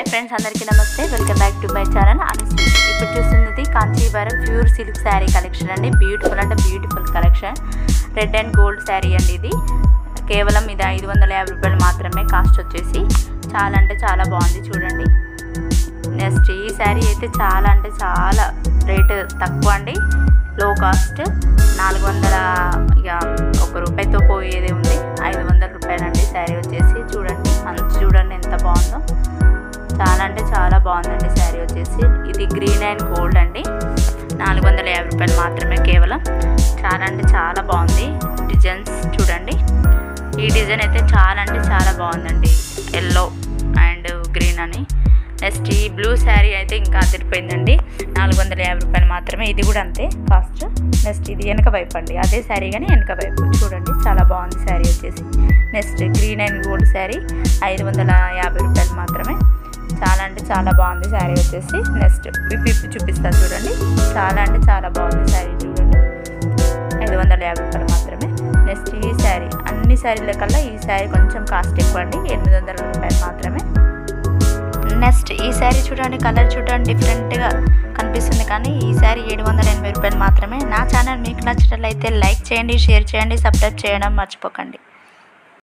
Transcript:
hi friends అందరికీ నమస్తే welcome back to my channel Anushree ఇప్పుడు చూస్తున్నది Kanchivaram pure silk sari collection అండి బ్యూటిఫుల్ అంటే beautiful collection red and gold sari అండి ఇది కేవలం ఇది ఐదు వందల యాభై రూపాయలు మాత్రమే కాస్ట్ వచ్చేసి చాలా అంటే చాలా బాగుంది చూడండి నెక్స్ట్ ఈ శారీ అయితే చాలా అంటే చాలా రేటు తక్కువ అండి లో కాస్ట్ నాలుగు వందల ఇక ఒక రూపాయితో పోయేది ఉంది ఐదు వందల రూపాయలండి శారీ వచ్చేసి చూడండి అంచు చూడండి ఎంత బాగుందో చాలా అంటే చాలా బాగుందండి శారీ వచ్చేసి ఇది గ్రీన్ అండ్ గోల్డ్ అండి నాలుగు వందల యాభై రూపాయలు మాత్రమే కేవలం చాలా అంటే చాలా బాగుంది డిజైన్స్ చూడండి ఈ డిజైన్ అయితే చాలా అంటే చాలా బాగుందండి ఎల్లో అండ్ గ్రీన్ అని నెక్స్ట్ ఈ బ్లూ శారీ అయితే ఇంకా అదిరిపోయిందండి నాలుగు వందల యాభై రూపాయలు మాత్రమే ఇది కూడా అంతే కాస్ట్ నెక్స్ట్ ఇది వెనక వైపు అండి అదే శారీ కానీ వెనక వైపు చూడండి చాలా బాగుంది శారీ వచ్చేసి next green and gold sari ఐదు వందల యాభై రూపాయలు మాత్రమే చాలా అంటే చాలా బాగుంది శారీ వచ్చేసి నెక్స్ట్ విప్పి విప్పి చూపిస్తాను చూడండి చాలా అంటే చాలా బాగుంది శారీ చూడండి ఐదు వందల యాభై రూపాయలు మాత్రమే నెక్స్ట్ ఈ శారీ అన్ని శారీల కల్లా ఈ శారీ కొంచెం కాస్ట్ ఎక్కువ అండి ఎనిమిది వందల రూపాయలు మాత్రమే నెక్స్ట్ ఈ శారీ చూడండి కలర్ చూడండి డిఫరెంట్గా కనిపిస్తుంది కానీ ఈ శారీ ఏడు వందల ఎనభై రూపాయలు మాత్రమే నా ఛానల్ మీకు నచ్చినట్లయితే లైక్ చేయండి షేర్ చేయండి సబ్స్క్రైబ్ చేయడం మర్చిపోకండి